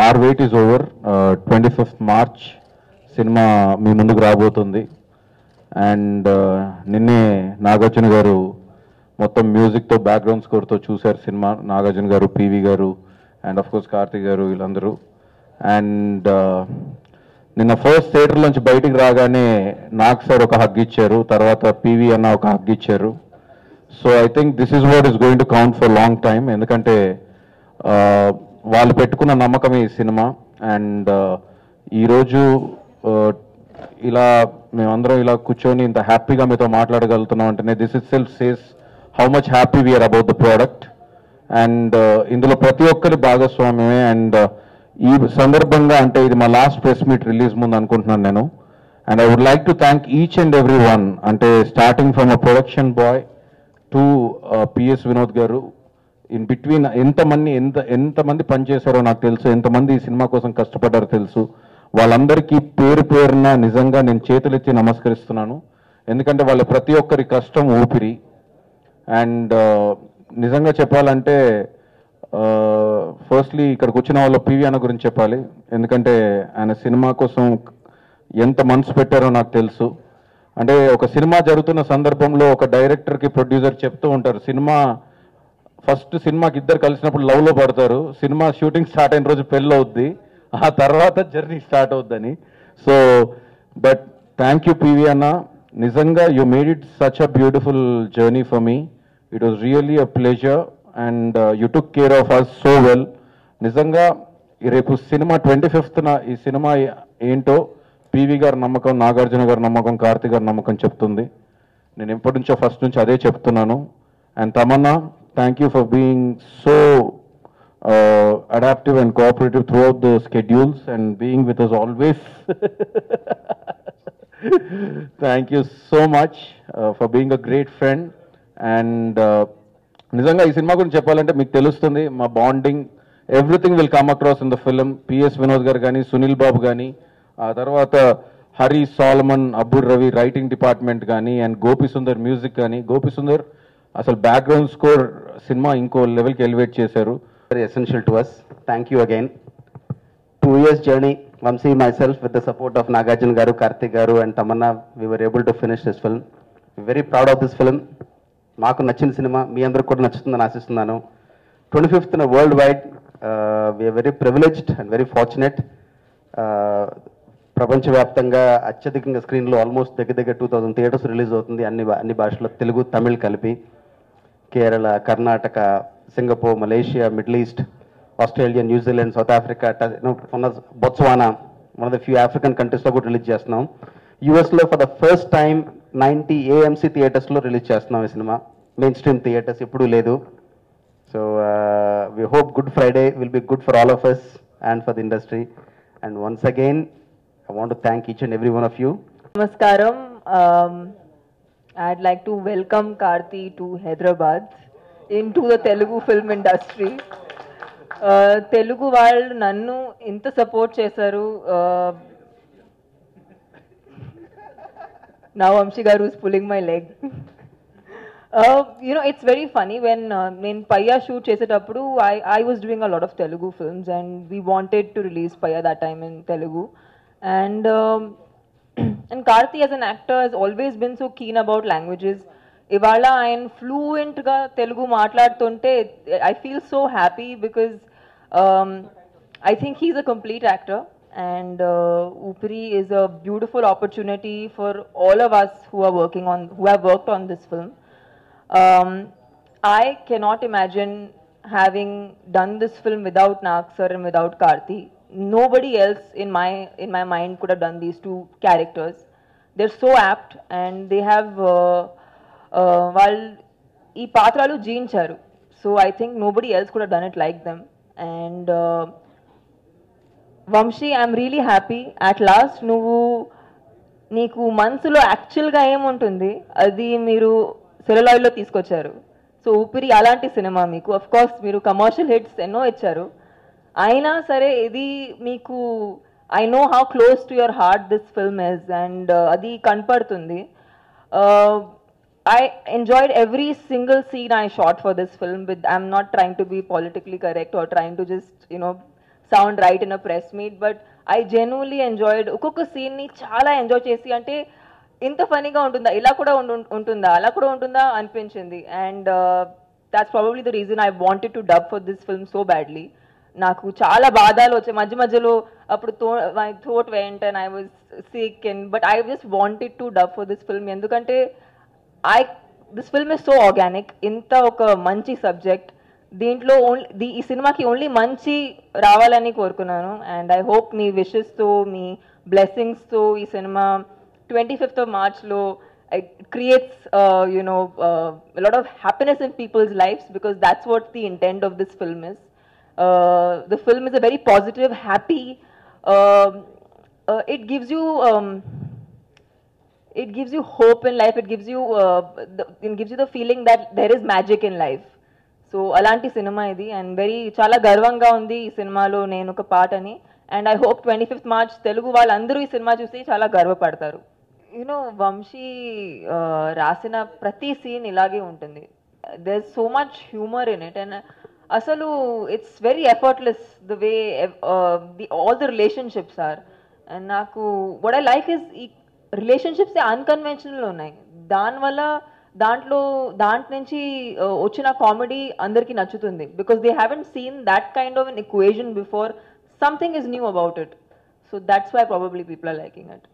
Are wait is over twenty fifth March సినిమా మీ ముందుకు రాబోతుంది అండ్ నిన్నే నాగార్జున గారు మొత్తం మ్యూజిక్తో బ్యాక్గ్రౌండ్ స్కోర్తో చూశారు సినిమా నాగార్జున గారు పివి గారు అండ్ అఫ్ కోర్స్ కార్తీక్ గారు వీళ్ళందరూ అండ్ నిన్న ఫస్ట్ థియేటర్ నుంచి బయటికి రాగానే నాగ్ సార్ ఒక హగ్ ఇచ్చారు తర్వాత పివి అన్న ఒక హగ్ ఇచ్చారు so I think this is what is going to count for long time ఎందుకంటే ఆ, వాళ్ళు పెట్టుకున్న నమ్మకమే ఈ సినిమా అండ్ ఈరోజు ఆ, ఇలా మేమందరం ఇలా కూర్చొని ఇంత హ్యాపీగా మీతో మాట్లాడగలుగుతున్నాం అంటేనే this is self says how much happy we are about the product and ఇందులో ప్రతి ఒక్కరి భాగస్వామ్యమే అండ్ ఈ సందర్భంగా అంటే ఇది మా లాస్ట్ ప్రెస్ మీట్ రిలీజ్ ముందు అనుకుంటున్నాను నేను and I would like to thank each and every one అంటే starting from a production boy to PS Vinod గారు ఇన్ బిట్వీన్ ఎంతమంది ఎంత ఎంతమంది పనిచేశారో నాకు తెలుసు ఎంతమంది ఈ సినిమా కోసం కష్టపడ్డారో తెలుసు వాళ్ళందరికీ పేరు పేరున నిజంగా నేను చేతులెత్తి నమస్కరిస్తున్నాను ఎందుకంటే వాళ్ళ ప్రతి ఒక్కరి కష్టం ఊపిరి అండ్ నిజంగా చెప్పాలంటే ఫస్ట్లీ ఇక్కడికి వచ్చిన వాళ్ళ పివి అన్న గురించి చెప్పాలి ఎందుకంటే ఆయన సినిమా కోసం ఎంత మనసు పెట్టారో నాకు తెలుసు అంటే ఒక సినిమా జరుగుతున్న సందర్భంలో ఒక డైరెక్టర్కి ప్రొడ్యూసర్ చెప్తూ ఉంటారు సినిమా ఫస్ట్ సినిమాకి ఇద్దరు కలిసినప్పుడు లవ్లో పడతారు సినిమా షూటింగ్ స్టార్ట్ అయిన రోజు పెళ్ళి అవుద్ది ఆ తర్వాత జర్నీ స్టార్ట్ అవుద్దని so but thank you PV అన్న నిజంగా you made it such a beautiful journey for me it was really a pleasure and you took care of us so well నిజంగా ఈ రేపు సినిమా ట్వంటీ ఫిఫ్త్న ఈ cinema ఏంటో PV గారి నమ్మకం నాగార్జున గారి నమ్మకం కార్తీక్ గారి నమ్మకం చెప్తుంది నేను ఎప్పటి నుంచో ఫస్ట్ నుంచి అదే చెప్తున్నాను and Tamannaah thank you for being so adaptive and cooperative throughout the schedules and being with us always thank you so much for being a great friend and నిజంగా ఈ సినిమా గురించి చెప్పాలంటే మీకు తెలుస్తుంది మా bonding everything will come across in the film PS Vinod గారు కానీ సునీల్ బాబు కానీ ఆ తర్వాత హరి సాల్మన్ అబ్బుర్ రవి రైటింగ్ డిపార్ట్మెంట్ కానీ అండ్ గోపి సుందర్ మ్యూజిక్ కానీ గోపి సుందర్ అసలు బ్యాక్గ్రౌండ్ స్కోర్ సినిమా ఇంకో లెవెల్కి ఎలివేట్ చేశారు very essential to us. Thank you again. Two years journey, Vamsi, myself, with the support of Nagarjun Garu, Karthik Garu, and Tamanna, we were able to finish this film. We're very proud of this film. మాకు నచ్చిన cinema మీ అందరికి కూడా నచ్చుతుందని ఆశిస్తున్నాను twenty ఫిఫ్త్న world wide we are very privileged and very fortunate ప్రపంచవ్యాప్తంగా అత్యధికంగా స్క్రీన్లో ఆల్మోస్ట్ దగ్గర దగ్గర టూ థౌసండ్ థియేటర్స్ రిలీజ్ అవుతుంది అన్ని భా- అన్ని భాషల్లో తెలుగు తమిళ్ కలిపి Kerala Karnataka Singapore Malaysia middle east Australia New Zealand south Africa ఉన్న Botswana one of the few African కంట్రీస్లో కూడా రిలీజ్ చేస్తున్నాం యూఎస్లో for the first time ninety AMC థియేటర్స్లో రిలీజ్ చేస్తున్నాం ఈ సినిమా మెయిన్ స్ట్రీమ్ థియేటర్స్ ఎప్పుడూ లేదు so we hope good Friday will be good for all of us and for the industry and once again I want thank each and every one of you Namaskaram. Um, I'd like to welcome Karthi to Hyderabad into the Telugu film industry. Uh, Telugu వాళ్ళు నన్ను ఇంత support చేశారు నా వంశీ గారు is pulling my leg. Uh, you know, it's very funny when uh, నేను Paiyaa shoot చేసేటప్పుడు I, I was doing a lot of Telugu films and we wanted to release Paya that time in Telugu. And um, and Karthi as an actor has always been so keen about languages. ఇవాళ ఆయన ఫ్లూయెంట్గా తెలుగు మాట్లాడుతుంటే I feel so happy because I think he's a complete actor and Oopiri is a beautiful opportunity for all of us who are working on who have worked on this film um, I cannot imagine having done this film without Nag sir and without Karthi. Nobody else in my in my mind could have done these two characters. They're so apt and they have uh, uh, well ఈ పాత్రలు జీవించారు so I think nobody else could done it like them and Vamshi I'm really happy at last నువ్వు నీకు మనసులో యాక్చువల్గా ఏముంటుంది అది మీరు సెలలాయిడ్లో తీసుకొచ్చారు సో ఊపిరి అలాంటి సినిమా మీకు అఫ్ కోర్స్ మీరు కమర్షియల్ హిట్స్ ఎన్నో ఇచ్చారు అయినా సరే ఇది మీకు I know how close to your heart this film is and అది కనపడుతుంది I enjoyed every single scene I shot for this film with I'm not trying to be politically correct or trying to just you know sound right in a press meet, but I genuinely enjoyed ఒక్కొక్క scene ని చాలా enjoy చేసి అంటే ఇంత ఫనీగా ఉంటుందా ఇలా కూడా ఉండు- ఉంటుందా అలా కూడా ఉంటుందా అనిపించింది and that's probably the reason I wanted to dub for this film so badly నాకు చాలా బాధలు వచ్చాయి మధ్య మధ్యలో అప్పుడు తో మై థోట్ went and I was sick and but I just wanted to dub for this film ఎందుకంటే I this film is so organic ఇంత ఒక మంచి సబ్జెక్ట్ దీంట్లో ఓన్లీ ఈ సినిమాకి ఓన్లీ మంచి రావాలని కోరుకున్నాను అండ్ ఐ హోప్ మీ విషెస్తో మీ బ్లెస్సింగ్స్తో ఈ సినిమా ట్వంటీ ఫిఫ్త్ ఆఫ్ మార్చ్లో it creates uh, you know uh, a lot of happiness in people's lives because that's what the intent of this film is uh, the film is a very positive happy um, uh, it gives you um, it gives you hope in life it gives you uh, the, it gives you the feeling that there is magic in life so అలాంటి సినిమా ఇది and very చాలా గర్వంగా ఉంది ఈ సినిమాలో నేను ఒక పార్ట్ అని and I hope twenty fifth March Telugu వాళ్ళందరూ ఈ సినిమా చూసి చాలా గర్వపడతారు యూనో వంశీ ఆ, రాసిన ప్రతి సీన్ ఇలాగే ఉంటుంది there so much humour in it and అసలు it's very effortless the way the all the relationships are and నాకు వడ్ ఐ లైక్ ఇస్ ఈ రిలేషన్షిప్స్ అన్కన్వెన్షనల్ ఉన్నాయి దానివల్ల దాంట్లో దాంట్ నుంచి uh, వచ్చిన కామెడీ అందరికీ నచ్చుతుంది because they haven't seen that kind of an equation before something is new about it so that's why probably people are liking it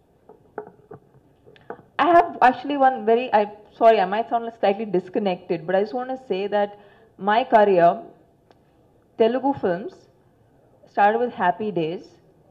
I have actually one very, I sorry, I might sound slightly disconnected, but I just want to say that my career, Telugu films, started with Happy Days,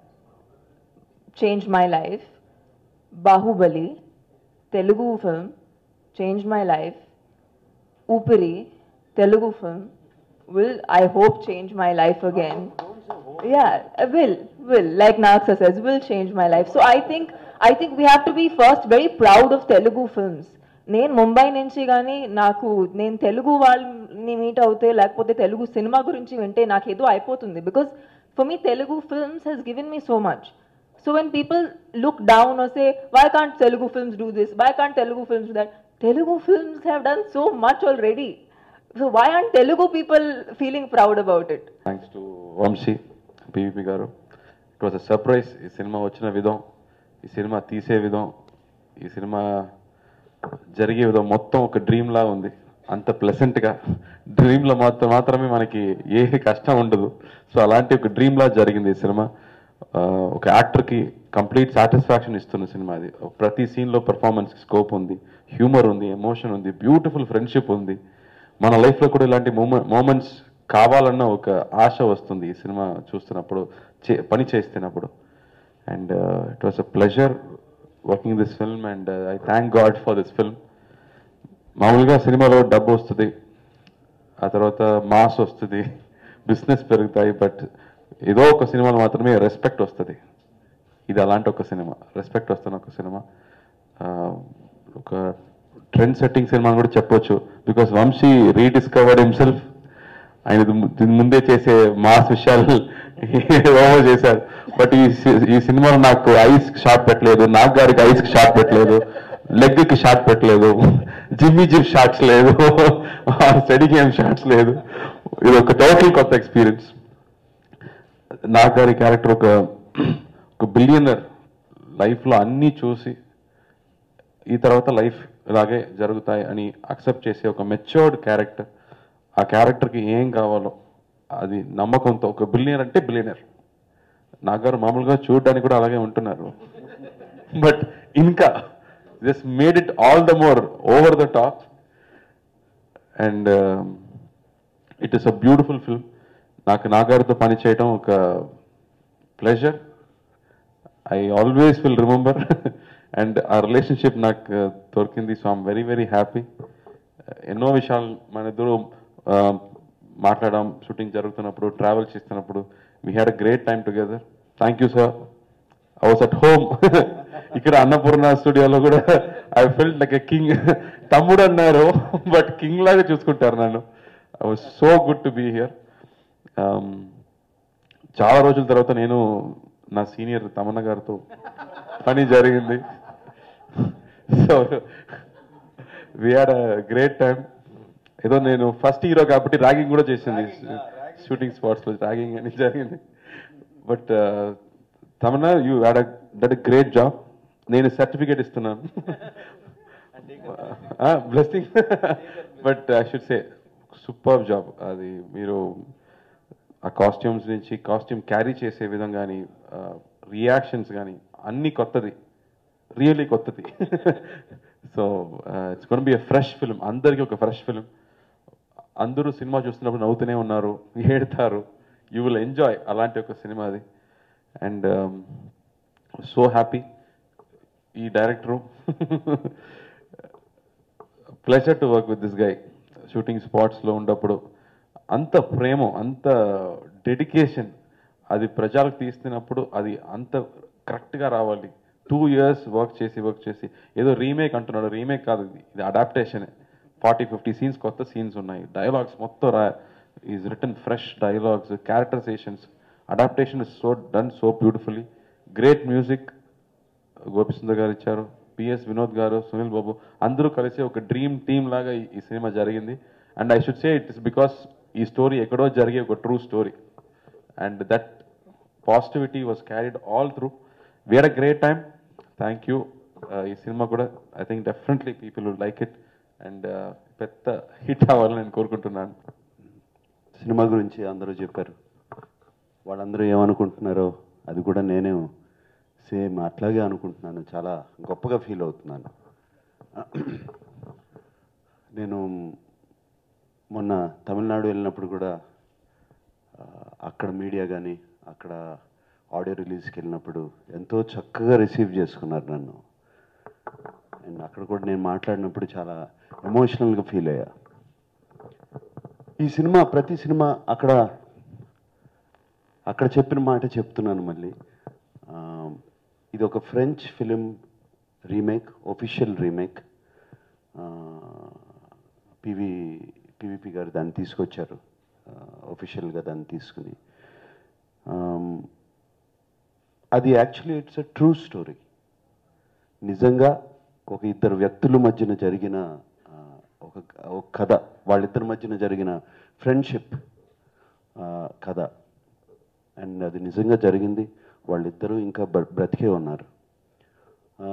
changed my life. Bahubali, Telugu film, changed my life. Upiri, Telugu film, will I hope change my life again. Yeah, uh, will, will, like Naksa says, will change my life. So I think, I think we have to be first very proud of Telugu films. నేను ముంబై నుంచి కానీ నాకు నేను తెలుగు వాళ్ళని meet అవుతే లేకపోతే Telugu cinema గురించి వింటే నాకు ఏదో అయిపోతుంది because for me Telugu films has given me so much so when people look down or say why can't Telugu films do this why can't Telugu films do that Telugu films have done so much already so why aren't Telugu people feeling proud about it thanks to Vamsi PVP garu it was a surprise ఈ సినిమా వచ్చిన విధం ఈ cinema తీసే విధం ఈ cinema జరిగే విధం మొత్తం ఒక డ్రీమ్ లా ఉంది అంత ప్లెసెంట్గా డ్రీమ్లో మాత్రం మాత్రమే మనకి ఏ కష్టం ఉండదు సో అలాంటి ఒక డ్రీమ్ లా జరిగింది ఈ సినిమా ఆ, ఒక యాక్టర్కి కంప్లీట్ సాటిస్ఫాక్షన్ ఇస్తున్న సినిమా అది ప్రతి సీన్లో పర్ఫార్మెన్స్ స్కోప్ ఉంది హ్యూమర్ ఉంది ఎమోషన్ ఉంది బ్యూటిఫుల్ ఫ్రెండ్షిప్ ఉంది మన లైఫ్లో కూడా ఇలాంటి మూమెంట్స్ కావాలన్న ఒక ఆశ వస్తుంది ఈ సినిమా చూస్తున్నప్పుడు చే- పని చేస్తున్నప్పుడు and it was a pleasure working this film and I thank God for this film మామూలుగా సినిమాలో డబ్బు వస్తుంది ఆ తర్వాత మాస్ వస్తుంది బిజినెస్ పెరుగుతాయి బట్ ఏదో ఒక సినిమాలో మాత్రమే రెస్పెక్ట్ వస్తుంది ఇది అలాంటి ఒక సినిమా రెస్పెక్ట్ వస్తున్న ఒక సినిమా ఆ, ఒక ట్రెండ్ సెట్టింగ్ సినిమా అని కూడా చెప్పొచ్చు బికాస్ వంశీ రీడిస్కవర్డ్ హిమ్సెల్ఫ్ ఆయన ఇది ము- దీని ముందే చేసే మాస్ విషయాలు ఓవర్ చేశారు బట్ ఈ సి- ఈ సినిమాలో నాకు ఐస్ షాట్ పెట్టలేదు నాగ్ గారికి ఐస్ షాట్ పెట్టలేదు లెగ్ కి షాట్ పెట్టలేదు జిమ్మి జిమ్ షాట్స్ లేదు స్టడీ గేమ్ షాట్స్ లేదు ఇది ఒక టోటల్ కొత్త ఎక్స్పీరియన్స్ నాగ్ గారి క్యారెక్టర్ ఒక ఒక బిలియనర్ లైఫ్లో అన్నీ చూసి ఈ తర్వాత లైఫ్ ఇలాగే జరుగుతాయి అని అక్సెప్ట్ చేసే ఒక మెచ్యూర్డ్ క్యారెక్టర్ ఆ క్యారెక్టర్కి ఏం కావాలో అది నమ్మకంతో ఒక బిలియనర్ అంటే బిలియనర్ నాగారు మామూలుగా చూడడానికి కూడా అలాగే ఉంటున్నారు బట్ ఇంకా just made it all the more over the top and it is a beautiful film నాకు నాగారితో పని చేయడం ఒక pleasure I always will remember and ఆ రిలేషన్షిప్ నాకు uh, దొరికింది so I'm very very happy ఎన్నో విషయాలు మన ఇద్దరు uh, మాట్లాడడం షూటింగ్ జరుగుతున్నప్పుడు ట్రావెల్ చేస్తున్నప్పుడు we had a great time together thank you sir I was at home ఇక్కడ అన్నపూర్ణ స్టూడియోలో కూడా I felt like a king తమ్ముడు అన్నారు బట్ కింగ్ లాగా చూసుకుంటారు నన్ను I was so good to be here చాలా రోజుల తర్వాత నేను నా సీనియర్ తమన్న గారితో పని జరిగింది so we had a great time ఏదో నేను ఫస్ట్ హీరో కాబట్టి ర్యాగింగ్ కూడా చేసింది షూటింగ్ స్పాట్స్ లో ర్యాగింగ్ అని జరిగింది but Tamannaah you had that great job నేను సర్టిఫికేట్ ఇస్తున్నాను blessing but I should say super job అది మీరు ఆ కాస్ట్యూమ్స్ నుంచి కాస్ట్యూమ్ క్యారీ చేసే విధం కానీ రియాక్షన్స్ కానీ అన్నీ కొత్తది రియల్లీ కొత్తది so it's gonna be a fresh film అందరికీ ఒక ఫ్రెష్ ఫిల్మ్ అందరూ సినిమా చూస్తున్నప్పుడు నవ్వుతూనే ఉన్నారు ఏడతారు యూ విల్ ఎంజాయ్ అలాంటి ఒక సినిమా అది అండ్ సో హ్యాపీ ఈ director pleasure to work with this guy shooting స్పాట్స్లో ఉన్నప్పుడు అంత ప్రేమ అంత డెడికేషన్ అది ప్రజలకు తీస్తున్నప్పుడు అది అంత కరెక్ట్గా రావాలి టూ ఇయర్స్ వర్క్ చేసి వర్క్ చేసి ఏదో రీమేక్ అంటున్నాడు రీమేక్ కాదు ఇది ఇది అడాప్టేషన్ ఫార్టీ ఫిఫ్టీ సీన్స్ కొత్త సీన్స్ ఉన్నాయి డైలాగ్స్ మొత్తం rewritten fresh dialogues characterisations adaptation is so done so beautifully great music Gopi Sundar garu ఇచ్చారు పిఎస్ వినోద్ గారు సునీల్ బాబు అందరూ కలిసి ఒక డ్రీమ్ టీమ్ లాగా ఈ- ఈ సినిమా జరిగింది and I should say it is because ఈ స్టోరీ ఎక్కడో జరిగే ఒక true story and that positivity was carried all through were a great time thank you ఈ సినిమా కూడా I think definitely people would like it and పెద్ద hit అవ్వాలని నేను కోరుకుంటున్నాను సినిమా గురించి అందరూ చెప్పారు వాళ్ళందరూ ఏమనుకుంటున్నారో అది కూడా నేనే సేమ్ అట్లాగే అనుకుంటున్నాను చాలా గొప్పగా ఫీల్ అవుతున్నాను నేను మొన్న తమిళనాడు వెళ్ళినప్పుడు కూడా ఆ, అక్కడ మీడియా కానీ అక్కడ ఆడియో రిలీజ్కి వెళ్ళినప్పుడు ఎంతో చక్కగా రిసీవ్ చేసుకున్నారు నన్ను అండ్ అక్కడ కూడా నేను మాట్లాడినప్పుడు చాలా ఎమోషనల్గా ఫీల్ అయ్యా ఈ సినిమా ప్రతి సినిమా అక్కడ అక్కడ చెప్పిన మాట చెప్తున్నాను మళ్ళీ ఆ, ఇది ఒక French film remake official remake PV PVP garu దాన్ని తీసుకొచ్చారు ఒఫిషియల్గా దాన్ని తీసుకుని ఆమ్, అది actually it's a true story నిజంగా ఒక ఇద్దరు వ్యక్తుల మధ్యన జరిగిన ఆ, ఒక ఒక కథ వాళ్ళిద్దరి మధ్యన జరిగిన ఫ్రెండ్షిప్ కథ అండ్ అది నిజంగా జరిగింది వాళ్ళిద్దరూ ఇంకా బ్ర- బ్రతికే ఉన్నారు ఆ,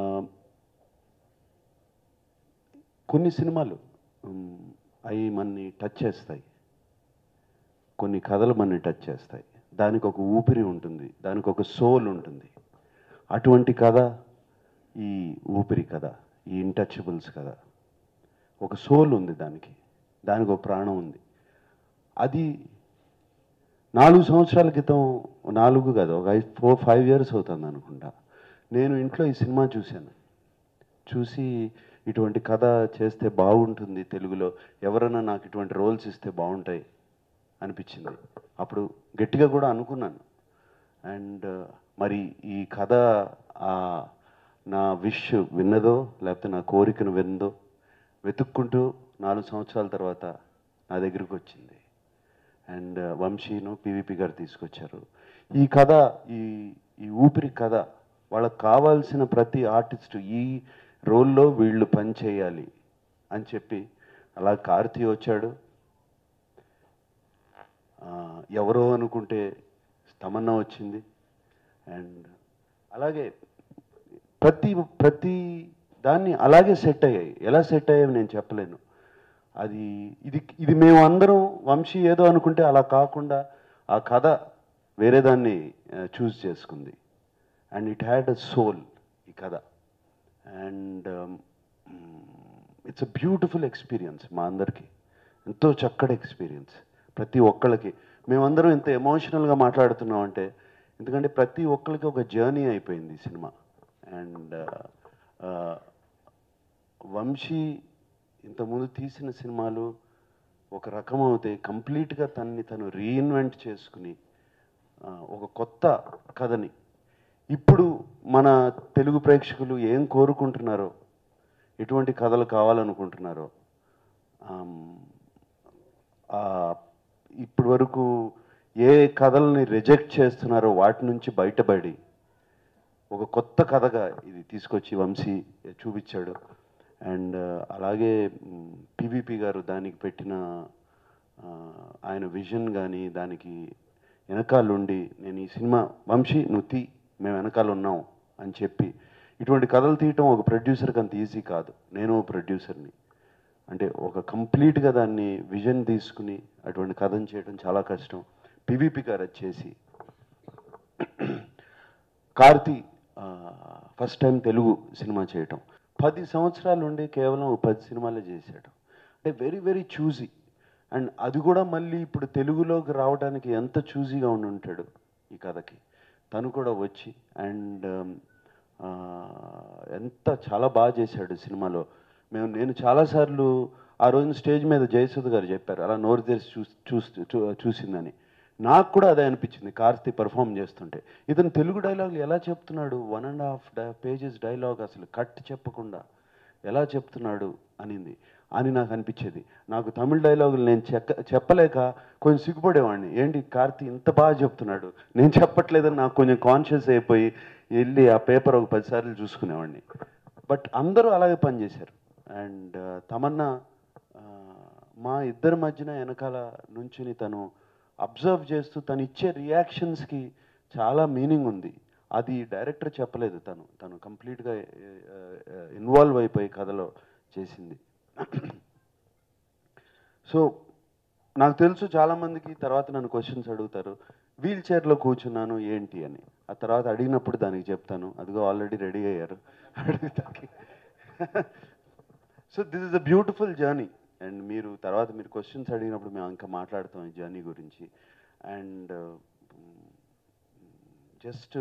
కొన్ని సినిమాలు ఉమ్, అవి మనని టచ్ చేస్తాయి కొన్ని కథలు మనని టచ్ చేస్తాయి దానికి ఒక ఊపిరి ఉంటుంది దానికి ఒక సోల్ ఉంటుంది అటువంటి కథ ఈ ఊపిరి కథ ఈ ఇంటచబుల్స్ కథ ఒక సోల్ ఉంది దానికి దానికి ఒక ప్రాణం ఉంది అది నాలుగు సంవత్సరాల క్రితం నాలుగు కాదు ఒక ఐదు ఫోర్ ఫైవ్ ఇయర్స్ అవుతుంది అనుకుంటా నేను ఇంట్లో ఈ సినిమా చూశాను చూసి ఇటువంటి కథ చేస్తే బాగుంటుంది తెలుగులో ఎవరైనా నాకు ఇటువంటి రోల్స్ ఇస్తే బాగుంటాయి అనిపించింది అప్పుడు గట్టిగా కూడా అనుకున్నాను అండ్ మరి ఈ కథ ఆ, నా విష్ విన్నదో లేకపోతే నా కోరికను విన్నదో వెతుక్కుంటూ నాలుగు సంవత్సరాల తర్వాత నా దగ్గరికి వచ్చింది అండ్ వంశీను పివిపి గారు తీసుకొచ్చారు ఈ కథ ఈ ఈ ఊపిరి కథ వాళ్ళకి కావాల్సిన ప్రతి ఆర్టిస్టు ఈ రోల్లో వీళ్ళు పని చేయాలి అని చెప్పి అలా కార్తీ వచ్చాడు ఆ, ఎవరో అనుకుంటే తమన్నా వచ్చింది అండ్ అలాగే ప్రతి ప్రతి దాన్ని అలాగే సెట్ అయ్యాయి ఎలా సెట్ అయ్యాయి నేను చెప్పలేను అది ఇది ఇది మేము అందరం వంశీ ఏదో అనుకుంటే అలా కాకుండా ఆ కథ వేరే దాన్ని చూస్ చేసుకుంది and it had a soul ఈ కథ and it's a beautiful experience మా అందరికీ ఎంతో చక్కటి ఎక్స్పీరియన్స్ ప్రతి ఒక్కళ్ళకి మేమందరం ఇంత ఎమోషనల్గా మాట్లాడుతున్నాం అంటే ఎందుకంటే ప్రతి ఒక్కరికి ఒక జర్నీ అయిపోయింది ఈ సినిమా అండ్ వంశీ ఇంతకుముందు తీసిన సినిమాలు ఒక రకం అవుతాయి కంప్లీట్గా తన్ని తను రీఇన్వెంట్ చేసుకుని ఆ, ఒక కొత్త కథని ఇప్పుడు మన తెలుగు ప్రేక్షకులు ఏం కోరుకుంటున్నారో ఎటువంటి కథలు కావాలనుకుంటున్నారో ఆమ్, ఆ, ఇప్పటి వరకు ఏ కథల్ని రిజెక్ట్ చేస్తున్నారో వాటి నుంచి బయటపడి ఒక కొత్త కథగా ఇది తీసుకొచ్చి వంశీ చూపించాడు అండ్ అలాగే పివిపి గారు దానికి పెట్టిన ఆ, ఆయన విజన్ కానీ దానికి వెనకాలండి నేను ఈ సినిమా వంశీ నువ్వు తీ మేము వెనకాల ఉన్నాం అని చెప్పి ఇటువంటి కథలు తీయటం ఒక ప్రొడ్యూసర్కి అంత ఈజీ కాదు నేను ప్రొడ్యూసర్ని అంటే ఒక కంప్లీట్గా దాన్ని విజన్ తీసుకుని అటువంటి కథను చేయడం చాలా కష్టం పివిపి గారు వచ్చేసి కార్తీ ఫస్ట్ టైం తెలుగు సినిమా చేయటం పది సంవత్సరాల నుండి కేవలం ఓ పది సినిమాలే చేశాడు అంటే వెరీ వెరీ చూజీ అండ్ అది కూడా మళ్ళీ ఇప్పుడు తెలుగులోకి రావడానికి ఎంత చూజీగా ఉండి ఉంటాడు ఈ కథకి తను కూడా వచ్చి అండ్ ఎంత చాలా బాగా చేశాడు సినిమాలో మేము నేను చాలాసార్లు ఆ రోజున స్టేజ్ మీద జయసుధ గారు చెప్పారు అలా నోరు తెరిచి చూసి చూస్తూ చూ- చూసిందని నాకు కూడా అదే అనిపించింది కార్తీ పర్ఫామ్ చేస్తుంటే ఇతను తెలుగు డైలాగులు ఎలా చెప్తున్నాడు one and half pages dialogue అసలు కట్ చెప్పకుండా ఎలా చెప్తున్నాడు అనింది అని నాకు అనిపించేది నాకు తమిళ డైలాగులు నేను చెక్క చెప్పలేక కొంచెం సిగ్గుపడేవాడిని ఏంటి కార్తీ ఇంత బాగా చెప్తున్నాడు నేను చెప్పట్లేదని నాకు కొంచెం కాన్షియస్ అయిపోయి వెళ్ళి ఆ పేపర్ ఒక పదిసార్లు చూసుకునేవాడిని బట్ అందరూ అలాగే పనిచేశారు అండ్ తమన్నా ఆ, మా ఇద్దరి మధ్యన వెనకాల నుంచుని తను అబ్జర్వ్ చేస్తూ తను ఇచ్చే రియాక్షన్స్కి చాలా మీనింగ్ ఉంది అది డైరెక్టర్ చెప్పలేదు తను తను కంప్లీట్గా ఇన్వాల్వ్ అయిపోయి కథలో చేసింది సో నాకు తెలుసు చాలామందికి తర్వాత నన్ను క్వశ్చన్స్ అడుగుతారు వీల్ చైర్లో కూర్చున్నాను ఏంటి అని ఆ తర్వాత అడిగినప్పుడు దానికి చెప్తాను అదిగో ఆల్రెడీ రెడీ అయ్యారు అడుగుతాకి so this is a beautiful journey and మీరు తర్వాత మీరు క్వశ్చన్స్ అడిగినప్పుడు మేము ఇంకా మాట్లాడతాం ఈ జర్నీ గురించి అండ్ జస్ట్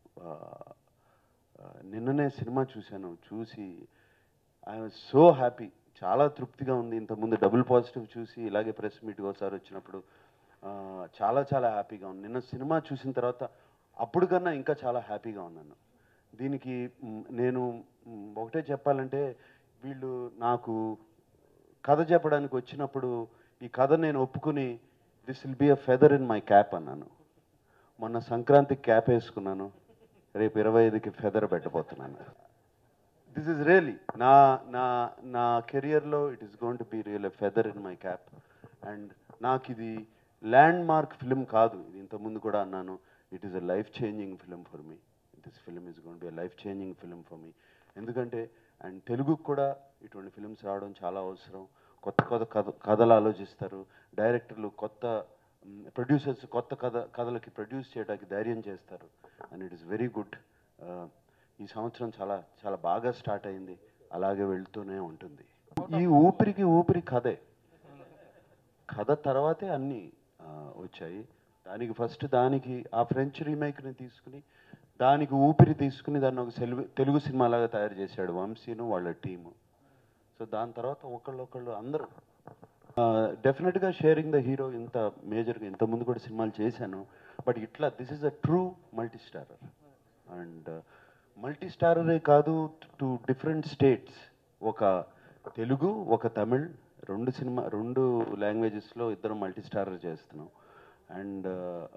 నిన్ననే సినిమా చూశాను చూసి ఐ వాజ్ సో హ్యాపీ చాలా తృప్తిగా ఉంది ఇంతకుముందు డబుల్ పాజిటివ్ చూసి ఇలాగే ప్రెస్ మీట్కి ఒకసారి వచ్చినప్పుడు ఆ, చాలా చాలా హ్యాపీగా ఉంది నిన్న సినిమా చూసిన తర్వాత అప్పుడు కన్నా ఇంకా చాలా హ్యాపీగా ఉన్నాను దీనికి మ్, నేను మ్, ఒకటే చెప్పాలంటే వీళ్ళు నాకు కథ చెప్పడానికి వచ్చినప్పుడు ఈ కథ నేను ఒప్పుకుని this will be a feather in my cap అన్నాను మొన్న సంక్రాంతికి క్యాప్ వేసుకున్నాను రేపు ఇరవై ఐదుకి ఫెదర్ పెట్టబోతున్నాను దిస్ ఇస్ రియలీ నా నా నా కెరియర్లో it is going to be real a feather in my cap and నాకు ఇది ల్యాండ్ మార్క్ ఫిలిం కాదు ఇది ఇంతకుముందు కూడా అన్నాను it is a life changing film for me this film is gonna be a life changing film for me ఎందుకంటే and తెలుగుకు కూడా ఇటువంటి ఫిల్మ్స్ రావడం చాలా అవసరం కొత్త కొత్త కథ కథలు ఆలోచిస్తారు డైరెక్టర్లు కొత్త ప్రొడ్యూసర్స్ కొత్త కథ కథలకి ప్రొడ్యూస్ చేయడానికి ధైర్యం చేస్తారు and it is very good ఈ సంవత్సరం చాలా చాలా బాగా స్టార్ట్ అయింది అలాగే వెళ్తూనే ఉంటుంది ఈ ఊపిరికి ఊపిరి కథే కథ తర్వాతే అన్నీ ఆ, వచ్చాయి దానికి ఫస్ట్ దానికి ఆ ఫ్రెంచ్ రీమేక్ని తీసుకుని దానికి ఊపిరి తీసుకుని దాన్ని ఒక సెల్వి తెలుగు సినిమాలాగా తయారు చేశాడు వంశీను వాళ్ళ టీము సో దాని తర్వాత ఒకళ్ళు ఒకళ్ళు అందరూ డెఫినెట్గా షేరింగ్ ద హీరో ఇంత మేజర్గా ఇంతకుముందు కూడా సినిమాలు చేశాను బట్ ఇట్లా this is a true multi starrer and multi స్టారరే కాదు టు డిఫరెంట్ స్టేట్స్ ఒక తెలుగు ఒక తమిళ్ రెండు సినిమా రెండు లాంగ్వేజెస్లో ఇద్దరు మల్టీ స్టారర్ చేస్తున్నాం అండ్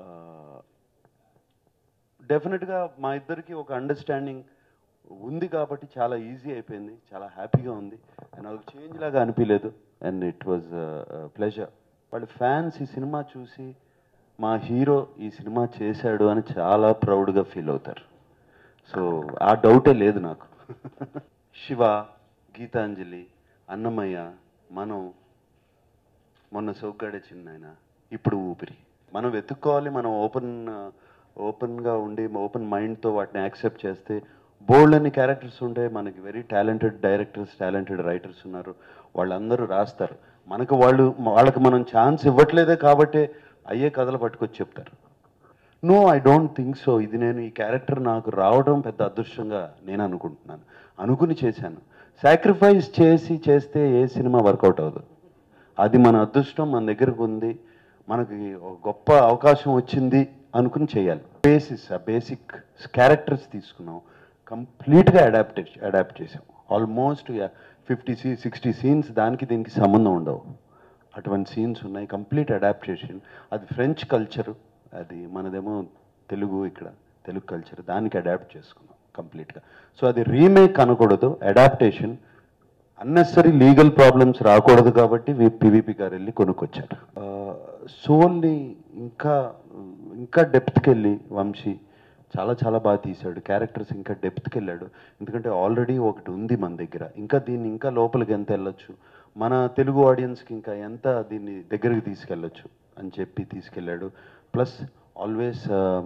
డెఫినెట్గా మా ఇద్దరికి ఒక అండర్స్టాండింగ్ ఉంది కాబట్టి చాలా ఈజీ అయిపోయింది చాలా హ్యాపీగా ఉంది అండ్ అది చేంజ్ లాగా అనిపించలేదు అండ్ ఇట్ వాజ్ ప్లెజర్ వాళ్ళ ఫ్యాన్స్ ఈ సినిమా చూసి మా హీరో ఈ సినిమా చేశాడు అని చాలా ప్రౌడ్గా ఫీల్ అవుతారు సో ఆ డౌటే లేదు నాకు శివ గీతాంజలి అన్నమయ్య మనం మొన్న సౌగ్గాడే చిన్నాయన ఇప్పుడు ఊపిరి మనం వెతుక్కోవాలి మనం ఓపెన్ ఓపెన్గా ఉండి ఓపెన్ మైండ్తో వాటిని యాక్సెప్ట్ చేస్తే బోల్డ్ అన్ని క్యారెక్టర్స్ ఉంటాయి మనకి very talented directors talented writers ఉన్నారు వాళ్ళందరూ రాస్తారు మనకు వాళ్ళు వాళ్ళకి మనం ఛాన్స్ ఇవ్వట్లేదే కాబట్టే అయ్యే కథలు పట్టుకొచ్చి చెప్తారు no I don't think so ఇది నేను ఈ క్యారెక్టర్ నాకు రావడం పెద్ద అదృష్టంగా నేను అనుకుంటున్నాను అనుకుని చేశాను సాక్రిఫైస్ చేసి చేస్తే ఏ సినిమా వర్కౌట్ అవ్వదు అది మన అదృష్టం మన దగ్గరకు ఉంది మనకి ఒక గొప్ప అవకాశం వచ్చింది అనుకుని చేయాలి బేసిస్ ఆ బేసిక్ క్యారెక్టర్స్ తీసుకున్నాం కంప్లీట్గా అడాప్ట్ అడాప్ట్ చేసాం ఆల్మోస్ట్ ఫిఫ్టీ సీ సిక్స్టీ సీన్స్ దానికి దీనికి సంబంధం ఉండవు అటువంటి సీన్స్ ఉన్నాయి కంప్లీట్ అడాప్టేషన్ అది ఫ్రెంచ్ కల్చర్ అది మనదేమో తెలుగు ఇక్కడ తెలుగు కల్చర్ దానికి అడాప్ట్ చేసుకున్నాం కంప్లీట్గా సో అది రీమేక్ అనకూడదు అడాప్టేషన్ అన్నెసరీ లీగల్ ప్రాబ్లమ్స్ రాకూడదు కాబట్టి పివిపి గారు వెళ్ళి కొనుక్కొచ్చారు ఆ, సోల్ని ఇంకా ఇంకా డెప్త్కి వెళ్ళి వంశీ చాలా చాలా బాగా తీశాడు క్యారెక్టర్స్ ఇంకా డెప్త్కి వెళ్ళాడు ఎందుకంటే ఆల్రెడీ ఒకటి ఉంది మన దగ్గర ఇంకా దీన్ని ఇంకా లోపలికి ఎంత వెళ్ళొచ్చు మన తెలుగు ఆడియన్స్కి ఇంకా ఎంత దీన్ని దగ్గరికి తీసుకెళ్ళొచ్చు అని చెప్పి తీసుకెళ్ళాడు ప్లస్ ఆల్వేస్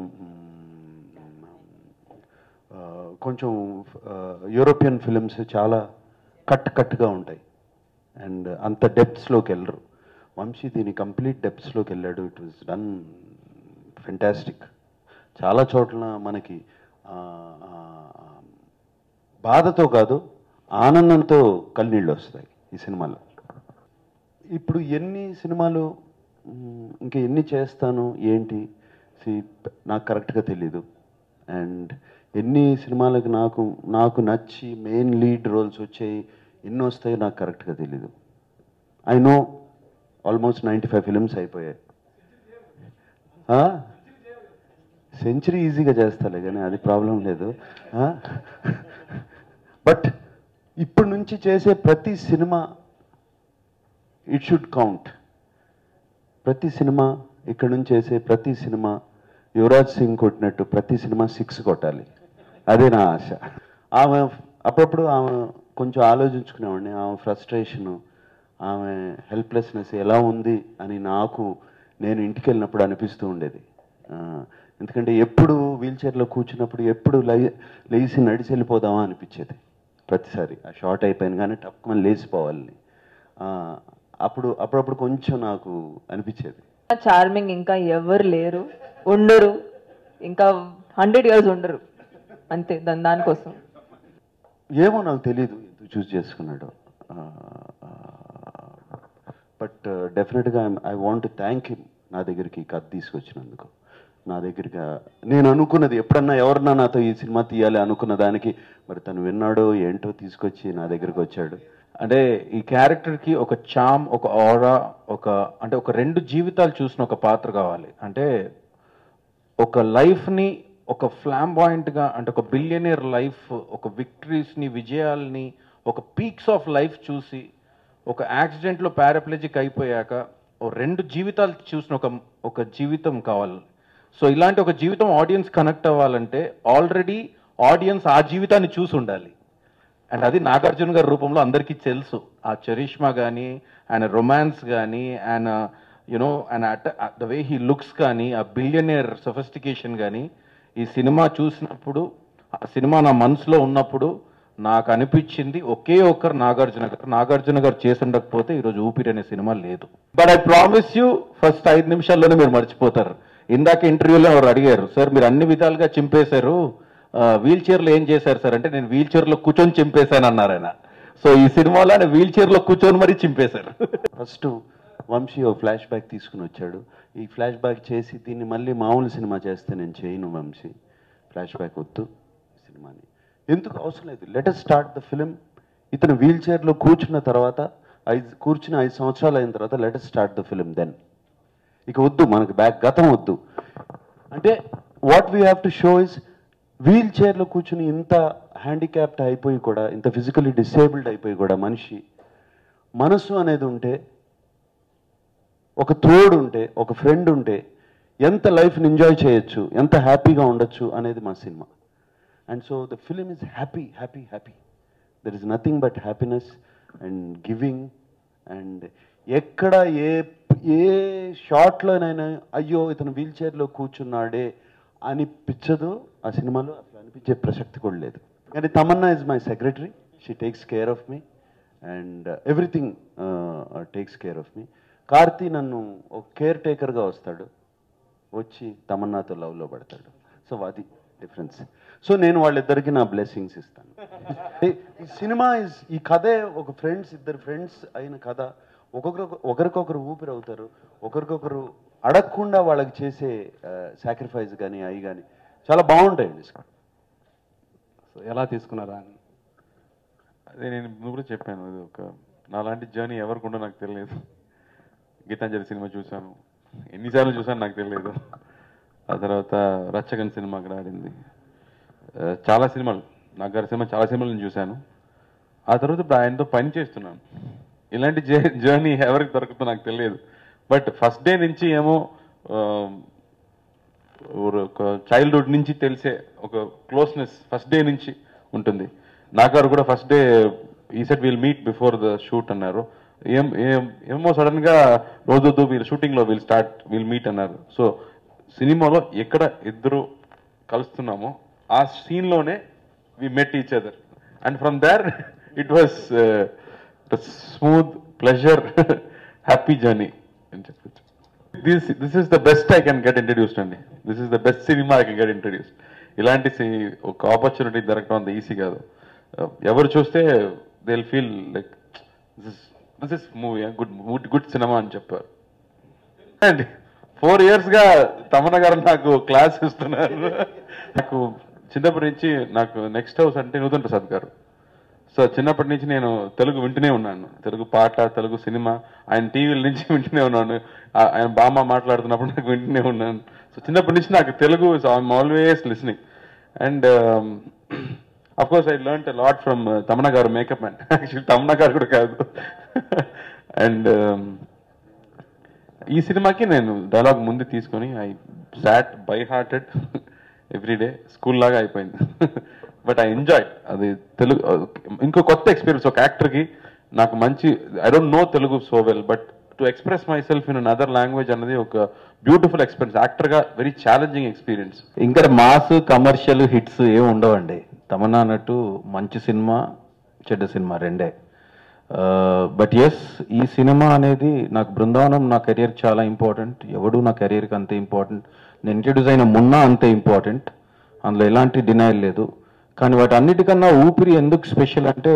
కొంచెం యూరోపియన్ ఫిలిమ్స్ చాలా కట్ కట్గా ఉంటాయి అండ్ అంత డెప్త్స్లోకి వెళ్ళరు వంశీ దీని కంప్లీట్ డెప్త్స్లోకి వెళ్ళాడు ఇట్ వాస్ డన్ ఫెంటాస్టిక్ చాలా చోట్ల మనకి ఆ, ఆ, బాధతో కాదు ఆనందంతో కన్నీళ్ళు వస్తాయి ఈ సినిమాలో ఇప్పుడు ఎన్ని సినిమాలు మ్, ఇంకా ఎన్ని చేస్తాను ఏంటి See, నాకు కరెక్ట్గా తెలీదు అండ్ ఎన్ని సినిమాలకు నాకు నాకు నచ్చి మెయిన్ లీడ్ రోల్స్ వచ్చాయి ఎన్ని వస్తాయో నాకు కరెక్ట్గా తెలీదు I know almost ninety five films అయిపోయాయి సెంచరీ ఈజీగా చేస్తాలే కానీ అది ప్రాబ్లం లేదు బట్ ఇప్పటి నుంచి చేసే ప్రతి సినిమా ఇట్ షుడ్ కౌంట్ ప్రతి సినిమా ఇక్కడ నుంచి చేసే ప్రతి సినిమా యువరాజ్ సింగ్ కొట్టినట్టు ప్రతి సినిమా సిక్స్ కొట్టాలి అదే నా ఆశ ఆమె అప్పుడప్పుడు ఆమె కొంచెం ఆలోచించుకునేవాడిని ఆమె ఫ్రస్ట్రేషను ఆమె హెల్ప్లెస్నెస్ ఎలా ఉంది అని నాకు నేను ఇంటికి వెళ్ళినప్పుడు అనిపిస్తూ ఉండేది ఆ, ఎందుకంటే ఎప్పుడు వీల్ చైర్లో కూర్చున్నప్పుడు ఎప్పుడు లై లేచి నడిచి వెళ్ళిపోదామా అనిపించేది ప్రతిసారి ఆ షార్ట్ అయిపోయింది కానీ టప్పుకొని లేచిపోవాలని ఆ, అప్పుడు అప్పుడప్పుడు కొంచెం నాకు అనిపించేది చార్మింగ్ ఇంకా ఎవరు లేరు ఉండరు ఇంకా హండ్రెడ్ ఇయర్స్ ఉండరు అంతే దాని దానికోసం ఏమో నాకు తెలియదు ఎందుకు చూస్ చేసుకున్నాడు బట్ డెఫినెట్గా ఐ వాంట్ థ్యాంక్ హిమ్ నా దగ్గరికి ఈ కథ తీసుకొచ్చినందుకు నా దగ్గరికి నేను అనుకున్నది ఎప్పుడన్నా ఎవరన్నా నాతో ఈ సినిమా తీయాలి అనుకున్న దానికి మరి తను విన్నాడో ఏంటో తీసుకొచ్చి నా దగ్గరికి వచ్చాడు అంటే ఈ క్యారెక్టర్కి ఒక చామ్ ఒక ఆరా ఒక అంటే ఒక రెండు జీవితాలు చూసిన ఒక పాత్ర కావాలి అంటే ఒక లైఫ్ని ఒక ఫ్లాంబాయింట్గా అంటే ఒక బిలియనియర్ లైఫ్ ఒక విక్టరీస్ని విజయాల్ని ఒక పీక్స్ ఆఫ్ లైఫ్ చూసి ఒక యాక్సిడెంట్లో పారాప్లజిక్ అయిపోయాక ఓ రెండు జీవితాలు చూసిన ఒక ఒక జీవితం కావాలి సో ఇలాంటి ఒక జీవితం ఆడియన్స్ కనెక్ట్ అవ్వాలంటే ఆల్రెడీ ఆడియన్స్ ఆ జీవితాన్ని చూసి ఉండాలి అండ్ అది నాగార్జున గారి రూపంలో అందరికీ తెలుసు ఆ చరిష్మా కానీ ఆయన రొమాన్స్ కానీ ఆయన యునో ఆయన అట ద వే హీ లుక్స్ కానీ ఆ బిలియనియర్ సొఫిస్టికేషన్ కానీ ఈ సినిమా చూసినప్పుడు ఆ సినిమా నా మనసులో ఉన్నప్పుడు నాకు అనిపించింది ఒకే ఒక్కరు నాగార్జున గారు నాగార్జున గారు చేసి ఉండకపోతే ఈరోజు ఊపిరి అనే సినిమా లేదు but I promise you first ఐదు నిమిషాల్లోనే మీరు మర్చిపోతారు ఇందాక ఇంటర్వ్యూలో ఎవరు అడిగారు సార్ మీరు అన్ని విధాలుగా చింపేశారు వీల్ చైర్లో ఏం చేశారు సార్ అంటే నేను వీల్ చైర్లో కూర్చొని చింపేశాను అన్నారు ఆయన సో ఈ సినిమాలో ఆయన వీల్ చైర్లో కూర్చొని మరీ చింపేశారు ఫస్ట్ వంశీ ఓ ఫ్లాష్ బ్యాక్ తీసుకుని వచ్చాడు ఈ ఫ్లాష్ బ్యాక్ చేసి దీన్ని మళ్ళీ మామూలు సినిమా చేస్తే నేను చేయను వంశీ ఫ్లాష్ బ్యాక్ వద్దు ఈ సినిమాని ఎందుకు అవసరం లేదు లెటర్ స్టార్ట్ ద ఫిలిం ఇతను వీల్ చైర్లో కూర్చున్న తర్వాత ఐదు కూర్చుని ఐదు సంవత్సరాలు అయిన తర్వాత later start the film then ఇక వద్దు మనకు బ్యాక్ గతం వద్దు అంటే what we have to show is wheel చైర్లో కూర్చుని ఇంత హ్యాండిక్యాప్డ్ అయిపోయి కూడా ఇంత ఫిజికలీ డిసేబుల్డ్ అయిపోయి కూడా మనిషి మనసు అనేది ఉంటే ఒక తోడు ఉంటే ఒక ఫ్రెండ్ ఉంటే ఎంత లైఫ్ని ఎంజాయ్ చేయొచ్చు ఎంత హ్యాపీగా ఉండొచ్చు అనేది మా సినిమా and so the film is happy happy happy there is nothing but happiness and giving and ఎక్కడ ఏ ఏ షార్ట్లోనైనా అయ్యో ఇతను వీల్ చైర్లో కూర్చున్నాడే అనిపించదు ఆ సినిమాలో అసలు అనిపించే ప్రసక్తి కూడా లేదు కానీ Tamannaah is my secretary she takes care of me and everything takes care of me Karthi నన్ను ఒక కేర్ టేకర్గా వస్తాడు వచ్చి తమన్నాతో లవ్లో పడతాడు సో అది డిఫరెన్స్ సో నేను వాళ్ళిద్దరికి నా బ్లెస్సింగ్స్ ఇస్తాను ఈ- ఈ సినిమా ఇస్ ఈ కథే ఒక ఫ్రెండ్స్ ఇద్దరు ఫ్రెండ్స్ అయిన కథ ఒకరికొక ఒకరికొకరు ఊపిరి అవుతారు ఒకరికొకరు అడగకుండా వాళ్ళకి చేసే సాక్రిఫైస్ కానీ అవి కానీ చాలా బాగుంటాయండి సో ఎలా తీసుకున్నారా అని అదే నేను ముందు కూడా చెప్పాను అది ఒక నాలాంటి జర్నీ ఎవరికి ఉందో నాకు తెలియదు గీతాంజలి సినిమా చూశాను ఎన్నిసార్లు చూశాను నాకు తెలియదు ఆ తర్వాత రచ్చగన్ సినిమా అక్కడ ఆడింది ఆ, చాలా సినిమాలు నాకు గారి సినిమా చాలా సినిమాలు నేను చూశాను ఆ తర్వాత ఇప్పుడు ఆయనతో పని చేస్తున్నాను ఇలాంటి జర్నీ ఎవరికి దొరుకుతుందో నాకు తెలియదు బట్ ఫస్ట్ డే నుంచి ఏమో ఆ, ఒక చైల్డ్హుడ్ నుంచి తెలిసే ఒక క్లోజ్నెస్ ఫస్ట్ డే నుంచి ఉంటుంది నాగారు కూడా ఫస్ట్ డే ఈ set will meet before the shoot అన్నారు ఏం ఏం- ఏమో సడన్ గా రోజు వీళ్ళు షూటింగ్ లో విల్ స్టార్ట్ విల్ మీట్ అన్నారు సో సినిమాలో ఎక్కడ ఇద్దరు కలుస్తున్నామో ఆ సీన్ లోనే we met each other and from there it was smooth pleasure happy journey అని చెప్పచ్చు this this is the best I can get introduced అండి దిస్ ఇస్ ద బెస్ట్ సినిమా ఐ కెన్ గెట్ ఇంట్రడ్యూస్డ్ ఇలాంటి సి- ఒక opportunity దొరకడం అంత easy కాదు Uh, ఎవరు చూస్తే they will feel like this this is movie good good good సినిమా అని చెప్పారు అండి ఫోర్ ఇయర్స్ గా తమన గారు నాకు క్లాస్ ఇస్తున్నారు నాకు చిన్నప్పటి నుంచి నాకు నెక్స్ట్ హౌస్ అంటే నూతన్ ప్రసాద్ గారు సో చిన్నప్పటి నుంచి నేను తెలుగు వింటూనే ఉన్నాను తెలుగు పాట తెలుగు సినిమా ఆయన టీవీల నుంచి వింటూనే ఉన్నాను ఆ- ఆయన బామ్మ మాట్లాడుతున్నప్పుడు నాకు వింటూనే ఉన్నాను సో చిన్నప్పటి నుంచి నాకు Telugu I'm always listening and of course I learn lot from Tamannaah garu makeup man actually తమన గారు కూడా కాదు అండ్ ఈ సినిమాకి నేను డైలాగ్ ముందు తీసుకొని I sat by hearted every day school లాగా అయిపోయింది బట్ ఐ ఎంజాయ్ అది తెలుగు ఇంకో కొత్త ఎక్స్పీరియన్స్ ఒక యాక్టర్కి నాకు మంచి I don't know Telugu so well but to express myself in other language అన్నది ఒక బ్యూటిఫుల్ ఎక్స్పీరియన్స్ యాక్టర్గా వెరీ ఛాలెంజింగ్ ఎక్స్పీరియన్స్ ఇంకా మాస్ కమర్షియల్ హిట్స్ ఏమి ఉండవండి తమన్నా అన్నట్టు మంచి సినిమా చెడ్డ సినిమా రెండే బట్ ఎస్ ఈ సినిమా అనేది నాకు బృందావనం నా కెరియర్ చాలా ఇంపార్టెంట్ ఎవడు నా కెరియర్కి అంతే ఇంపార్టెంట్ నేను ఇంట్రడ్యూస్ అయిన మొన్న అంతే ఇంపార్టెంట్ అందులో ఎలాంటి డినైల్ లేదు కానీ వాటి అన్నిటికన్నా ఊపిరి ఎందుకు స్పెషల్ అంటే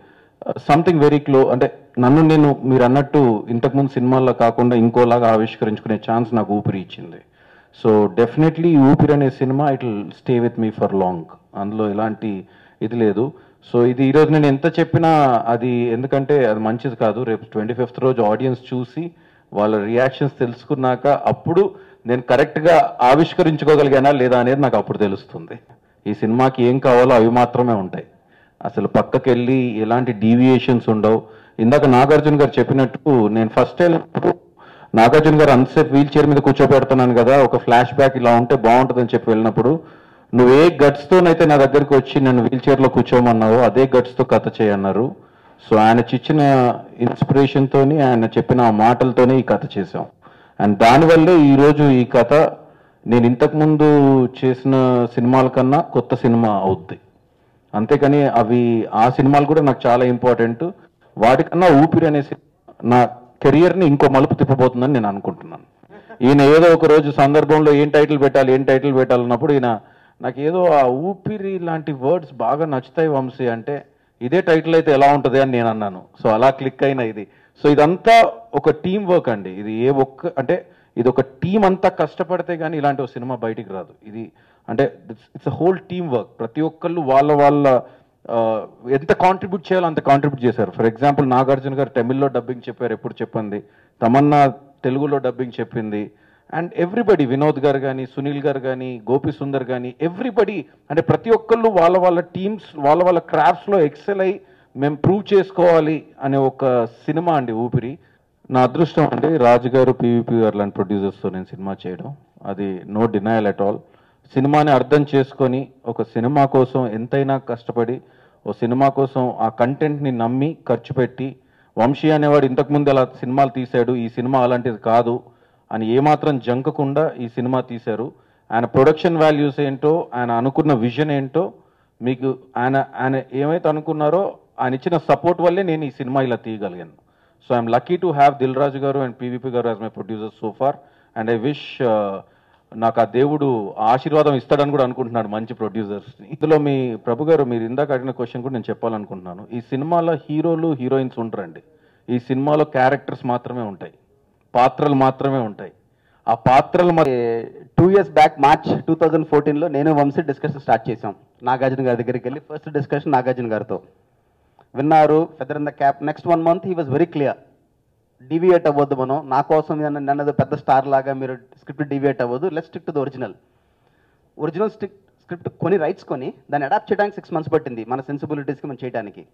సంథింగ్ వెరీ క్లో అంటే నన్ను నేను మీరు అన్నట్టు ఇంతకుముందు సినిమాల్లో కాకుండా ఇంకోలాగా ఆవిష్కరించుకునే ఛాన్స్ నాకు ఊపిరి ఇచ్చింది సో డెఫినెట్లీ ఊపిరి అనే సినిమా it stay with me for long అందులో ఎలాంటి ఇది లేదు సో ఇది ఈరోజు నేను ఎంత చెప్పినా అది ఎందుకంటే అది మంచిది కాదు రేపు ట్వంటీ ఫిఫ్త్ రోజు ఆడియన్స్ చూసి వాళ్ళ రియాక్షన్స్ తెలుసుకున్నాక అప్పుడు నేను కరెక్ట్గా ఆవిష్కరించుకోగలిగానా లేదా అనేది నాకు అప్పుడు తెలుస్తుంది ఈ సినిమాకి ఏం కావాలో అవి మాత్రమే ఉంటాయి అసలు పక్కకెళ్ళి ఎలాంటి డీవియేషన్స్ ఉండవు ఇందాక నాగార్జున గారు చెప్పినట్టు నేను ఫస్ట్ వెళ్ళినప్పుడు నాగార్జున గారు అంతసేపు వీల్ చైర్ మీద కూర్చోబెడుతున్నాను కదా ఒక ఫ్లాష్ బ్యాక్ ఇలా ఉంటే బాగుంటుందని చెప్పి వెళ్ళినప్పుడు నువ్వు ఏ గట్స్ తోనైతే నా దగ్గరికి వచ్చి నన్ను వీల్ చైర్ లో కూర్చోమన్నావో అదే గట్స్ తో కథ చేయన్నారు సో ఆయన ఇచ్చిన ఇన్స్పిరేషన్ తోని ఆయన చెప్పిన ఆ మాటలతోనే ఈ కథ చేశాం అండ్ దానివల్లే ఈ రోజు ఈ కథ నేను ఇంతకు ముందు చేసిన సినిమాల కన్నా కొత్త సినిమా అవుద్ది అంతేకాని అవి ఆ సినిమాలు కూడా నాకు చాలా ఇంపార్టెంట్ వాటికన్నా ఊపిరి అనే సినిమా నా కెరియర్ని ఇంకో మలుపు తిప్పబోతుందని నేను అనుకుంటున్నాను ఈయన ఏదో ఒక రోజు సందర్భంలో ఏం టైటిల్ పెట్టాలి ఏం టైటిల్ పెట్టాలన్నప్పుడు ఈయన నాకు ఏదో ఆ ఊపిరి లాంటి వర్డ్స్ బాగా నచ్చుతాయి వంశీ అంటే ఇదే టైటిల్ అయితే ఎలా ఉంటుంది అని నేను అన్నాను సో అలా క్లిక్ అయిన ఇది సో ఇదంతా ఒక టీం వర్క్ అండి ఇది ఏ ఒక్క అంటే ఇది ఒక టీం అంతా కష్టపడితే కానీ ఇలాంటి ఒక సినిమా బయటికి రాదు ఇది అంటే it's a whole team work ప్రతి ఒక్కళ్ళు వాళ్ళ వాళ్ళ ఆ, ఎంత కాంట్రిబ్యూట్ చేయాలో అంత కాంట్రిబ్యూట్ చేశారు ఫర్ ఎగ్జాంపుల్ నాగార్జున గారు తమిళ్లో డబ్బింగ్ చెప్పారు ఎప్పుడు చెప్పింది తమన్నా తెలుగులో డబ్బింగ్ చెప్పింది అండ్ ఎవ్రీబడి వినోద్ గారు కానీ సునీల్ గారు కానీ గోపి సుందర్ కానీ ఎవ్రీబడి అంటే ప్రతి ఒక్కళ్ళు వాళ్ళ వాళ్ళ టీమ్స్ వాళ్ళ వాళ్ళ క్రాఫ్ట్స్లో ఎక్సెల్ అయి మేము ప్రూవ్ చేసుకోవాలి అనే ఒక సినిమా అండి ఊపిరి నా అదృష్టం అండి రాజు గారు పీవీపీ గారు లాంటి ప్రొడ్యూసర్స్తో నేను సినిమా చేయడం అది నో డినయల్ అట్ ఆల్ సినిమాని అర్థం చేసుకొని ఒక సినిమా కోసం ఎంతైనా కష్టపడి ఓ సినిమా కోసం ఆ కంటెంట్ని నమ్మి ఖర్చు పెట్టి వంశీ అనేవాడు ఇంతకుముందు అలా సినిమాలు తీశాడు ఈ సినిమా అలాంటిది కాదు అని ఏమాత్రం జంకకుండా ఈ సినిమా తీశారు ఆయన ప్రొడక్షన్ వాల్యూస్ ఏంటో ఆయన అనుకున్న విజన్ ఏంటో మీకు ఆయన ఆయన ఏమైతే అనుకున్నారో ఆయన ఇచ్చిన సపోర్ట్ వల్లే నేను ఈ సినిమా ఇలా తీయగలిగాను so I'm lucky to have Dil Raju garu and PVP garu as my producer so far and I wish నాకు ఆ దేవుడు ఆశీర్వాదం ఇస్తాడని కూడా అనుకుంటున్నాడు మంచి ప్రొడ్యూసర్స్ని ఇందులో మీ ప్రభు గారు మీరు ఇందాక అడిగిన క్వశ్చన్ కూడా నేను చెప్పాలనుకుంటున్నాను ఈ సినిమాలో హీరోలు హీరోయిన్స్ ఉంటారండి ఈ సినిమాలో క్యారెక్టర్స్ మాత్రమే ఉంటాయి పాత్రలు మాత్రమే ఉంటాయి ఆ పాత్రలు మరి two years back March two thousand ఫోర్టీన్లో నేను వంశీ డిస్కషన్ స్టార్ట్ చేశాం నాగార్జున గారి దగ్గరికి వెళ్ళి ఫస్ట్ డిస్కషన్ నాగార్జున గారితో విన్నారు feather in the cap next one month he was very clear deviate అవ్వద్దు మనం నా కోసం నన్ను నన్నది పెద్ద స్టార్ లాగా మీరు స్క్రిప్ట్ డివియేట్ అవ్వద్దు let stick to the original original stick script కొని రైట్స్ కొని దాన్ని అడాప్ట్ చేయడానికి సిక్స్ మంత్స్ పట్టింది మన సెన్సిబిలిటీస్కి మనం చేయడానికి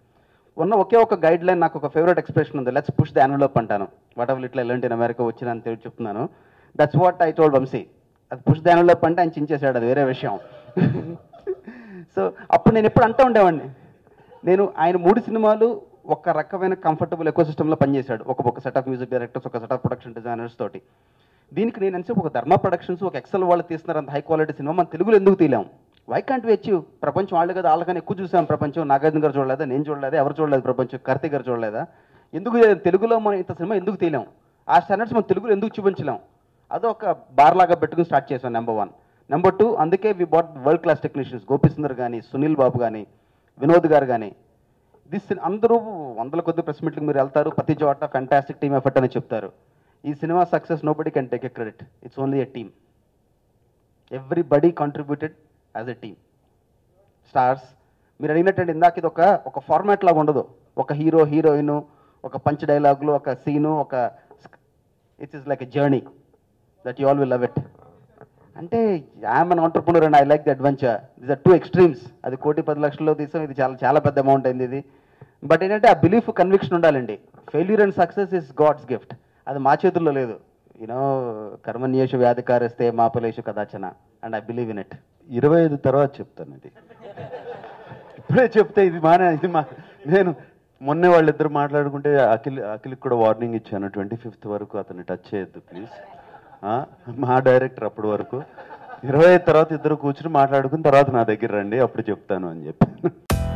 ఉన్న ఒకే ఒక గైడ్ లైన్ నాకు ఒక ఫేవరెట్ ఎక్స్ప్రెషన్ ఉంది లెట్స్ పుష్ ద యాన్వలప్ అంటాను వాట్ ఎవర్ ఇట్లా ఎలాంటి అమెరికా వచ్చిన అని తెలిసి చెప్తున్నాను that's what I told Vamshi అది పుష్ ద యాన్వలప్ అంటే ఆయన చించేశాడు అది వేరే విషయం సో అప్పుడు నేను ఎప్పుడు అంటూ ఉండేవాడిని నేను ఆయన మూడు సినిమాలు ఒక రకమైన కంఫర్టబుల్ ఎకో సిస్టంలో పనిచేశాడు ఒక ఒక సెట్ ఆఫ్ మ్యూజిక్ డైరెక్టర్స్ ఒక సెట్ ఆఫ్ ప్రొడక్షన్ డిజైనర్స్ తోటి దీనికి నేను ఎంతసేపు ఒక ధర్మ ప్రొడక్షన్స్ ఒక ఎక్సెల్ వాళ్ళు తీస్తున్నారు అంత హై క్వాలిటీ సినిమా మన తెలుగులో ఎందుకు తీలాం వై కాంట్ వి అచీవ్ ప్రపంచం వాళ్ళు కదా వాళ్ళకన్నా ఎక్కువ చూసాం ప్రపంచం నాగార్జున గారు చూడలేదా నేను చూడలేదా ఎవరు చూడలేదు ప్రపంచం కార్తీక్ గారు చూడలేదా ఎందుకు తెలుగులో మనం ఇంత సినిమా ఎందుకు తీలాం ఆ స్టాండర్డ్స్ మనం తెలుగులో ఎందుకు చూపించలేం అదొక బార్ లాగా పెట్టుకుని స్టార్ట్ చేసాం నెంబర్ వన్ నెంబర్ టూ అందుకే we bought world class technicians Gopisundar కానీ సునీల్ బాబు కానీ వినోద్ గారు కానీ దిస్ అందరూ వందల కొద్ది ప్రెస్ మీట్లకు మీరు వెళ్తారు ప్రతి చోట ఫ్యాంటాస్టిక్ టీమ్ ఎఫర్ట్ అని చెప్తారు ఈ cinema success nobody can take a credit it's only a team everybody contributed as a team stars మీరు అడిగినట్టు ఇందాక ఇది ఒక ఒక ఫార్మాట్ లాగా ఉండదు ఒక హీరో హీరోయిన్ ఒక పంచ్ డైలాగులు ఒక సీను ఒక it's is like a journey that you all will love it అంటే I'm an entrepreneur and I like the adventure this are two extremes అది కోటి పది లక్షల్లో తీసాం ఇది చాలా చాలా పెద్ద అమౌంట్ అయింది ఇది బట్ ఏంటంటే ఆ బిలీఫ్ కన్విక్షన్ ఉండాలండి failure and success is God's gift అది మా చేతుల్లో లేదు యూనో కర్మన్యేషు వ్యాధికారిస్తే మాపలేషు కదాచన and I believe in it ఇరవై ఐదు తర్వాత చెప్తాను ఇది ఇప్పుడే చెప్తే ఇది మానే ఇది మా నేను మొన్నే వాళ్ళిద్దరు మాట్లాడుకుంటే అఖిల్ అఖిల్కి కూడా వార్నింగ్ ఇచ్చాను ట్వంటీ ఫిఫ్త్ వరకు అతన్ని టచ్ చేయొద్దు ప్లీజ్ మా డైరెక్టర్ అప్పటి వరకు ఇరవై ఐదు తర్వాత ఇద్దరు కూర్చుని మాట్లాడుకుని తర్వాత నా దగ్గర రండి అప్పుడు చెప్తాను అని చెప్పి